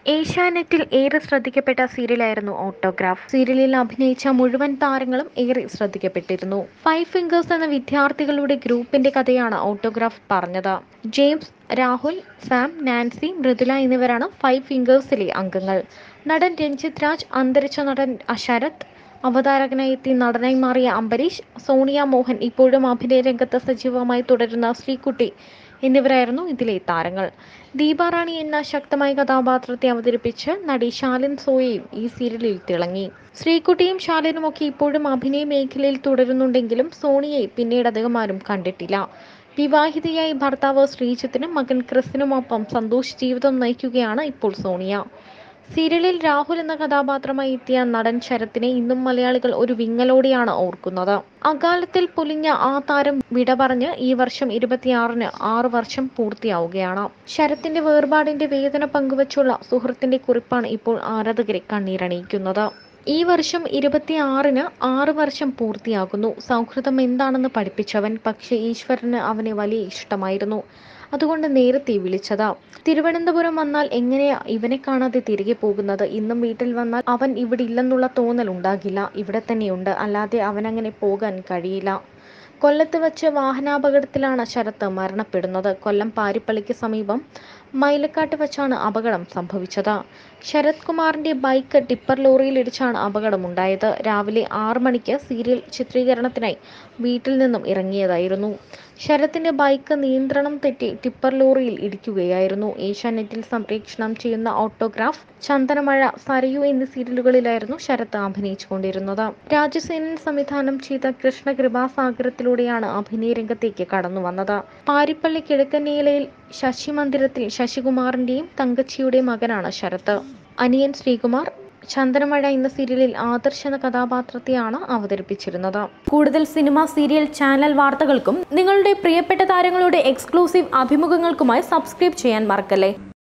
ഏഷ്യാനെറ്റിൽ ഏറെ ശ്രദ്ധിക്കപ്പെട്ട സീരിയലായിരുന്നു ഓട്ടോഗ്രാഫ് സീരിയലിൽ അഭിനയിച്ച മുഴുവൻ താരങ്ങളും ഏറെ ശ്രദ്ധിക്കപ്പെട്ടിരുന്നു ഫൈവ് ഫിംഗേഴ്സ് എന്ന വിദ്യാർത്ഥികളുടെ ഗ്രൂപ്പിന്റെ കഥയാണ് ഓട്ടോഗ്രാഫ് പറഞ്ഞത് James Rahul Sam Nancy Mridula എന്നിവരാണ് ഫൈവ് ഫിംഗേഴ്സിലെ അംഗങ്ങൾ നടൻ രഞ്ജിത് രാജ് അന്തരിച്ച നടൻ അശരത് അവതാരകനായി എത്തി നടനായി മാറിയ അംബരീഷ് സോണിയ മോഹൻ ഇപ്പോഴും അഭിനയ രംഗത്ത് സജീവമായി തുടരുന്ന ശ്രീകുട്ടി എന്നിവരായിരുന്നു ഇതിലെ താരങ്ങൾ ദീപാറാണി എന്ന ശക്തമായ കഥാപാത്രത്തെ അവതരിപ്പിച്ച് നടി ശാലിൻ സോയയും ഈ സീരിയലിൽ തിളങ്ങി ശ്രീകുട്ടിയും ശാലിനുമൊക്കെ ഇപ്പോഴും അഭിനയ മേഖലയിൽ തുടരുന്നുണ്ടെങ്കിലും സോണിയെ പിന്നീട് അധികം ആരും കണ്ടിട്ടില്ല വിവാഹിതയായി ഭർത്താവ് ശ്രീജിത്തിനും മകൻ ക്രിസിനുമൊപ്പം സന്തോഷ് ജീവിതം നയിക്കുകയാണ് ഇപ്പോൾ സോണിയ സീരിയലിൽ രാഹുൽ എന്ന കഥാപാത്രമായി എത്തിയ നടൻ ശരത്തിനെ ഇന്നും മലയാളികൾ ഒരു വിങ്ങലോടെയാണ് ഓർക്കുന്നത് അകാലത്തിൽ പൊലിഞ്ഞ ആ താരം വിട പറഞ്ഞ് ഈ വർഷം ഇരുപത്തിയാറിന് ആറ് വർഷം പൂർത്തിയാവുകയാണ് ശരത്തിന്റെ വേർപാടിന്റെ വേദന പങ്കുവച്ചുള്ള സുഹൃത്തിന്റെ കുറിപ്പാണ് ഇപ്പോൾ ആരാധകരെ കണ്ണീരണിയിക്കുന്നത് ഈ വർഷം ഇരുപത്തിയാറിന് ആറ് വർഷം പൂർത്തിയാകുന്നു സൗഹൃദം എന്താണെന്ന് പഠിപ്പിച്ചവൻ പക്ഷേ ഈശ്വരന് അവനെ വലിയ ഇഷ്ടമായിരുന്നു അതുകൊണ്ട് നേരത്തെ വിളിച്ചതാ തിരുവനന്തപുരം വന്നാൽ എങ്ങനെയാ ഇവനെ കാണാതെ തിരികെ പോകുന്നത് ഇന്നും വീട്ടിൽ വന്നാൽ അവൻ ഇവിടെ ഇല്ലെന്നുള്ള തോന്നൽ ഉണ്ടാകില്ല ഇവിടെ തന്നെയുണ്ട് അല്ലാതെ അവനങ്ങനെ പോകാൻ കഴിയില്ല കൊല്ലത്ത് വെച്ച് വാഹനാപകടത്തിലാണ് ശരത്ത് മരണപ്പെടുന്നത് കൊല്ലം പാരിപ്പള്ളിക്ക് സമീപം മൈലക്കാട്ട് വെച്ചാണ് അപകടം സംഭവിച്ചത് ശരത് കുമാറിന്റെ ബൈക്ക് ടിപ്പർ ലോറിയിൽ ഇടിച്ചാണ് അപകടമുണ്ടായത് രാവിലെ ആറ് മണിക്ക് സീരിയൽ ചിത്രീകരണത്തിനായി വീട്ടിൽ നിന്നും ഇറങ്ങിയതായിരുന്നു ശരത്തിന്റെ ബൈക്ക് നിയന്ത്രണം തെറ്റി ടിപ്പർ ലോറിയിൽ ഇടിക്കുകയായിരുന്നു ഏഷ്യാനെറ്റിൽ സംപ്രേഷണം ചെയ്യുന്ന ഓട്ടോഗ്രാഫ് ചന്ദനമഴ സരയു എന്നീ സീരിയലുകളിലായിരുന്നു ശരത്ത് അഭിനയിച്ചുകൊണ്ടിരുന്നത് രാജസേനൻ സംവിധാനം ചെയ്ത കൃഷ്ണകൃപാസാഗരത്തിലൂടെയാണ് അഭിനയ രംഗത്തേക്ക് കടന്നു വന്നത് പാരിപ്പള്ളി കിഴക്കനേലയിൽ ശശി മന്ദിരത്തിൽ ശശികുമാറിന്റെയും തങ്കച്ചിയുടെയും മകനാണ് ശരത്ത് അനിയൻ ശ്രീകുമാർ ചന്ദനമഴ എന്ന സീരിയലിൽ ആദർശ എന്ന കഥാപാത്രത്തെയാണ് അവതരിപ്പിച്ചിരുന്നത് കൂടുതൽ സിനിമ സീരിയൽ ചാനൽ വാർത്തകൾക്കും നിങ്ങളുടെ പ്രിയപ്പെട്ട താരങ്ങളുടെ എക്സ്ക്ലൂസീവ് അഭിമുഖങ്ങൾക്കുമായി സബ്സ്ക്രൈബ് ചെയ്യാൻ മറക്കല്ലേ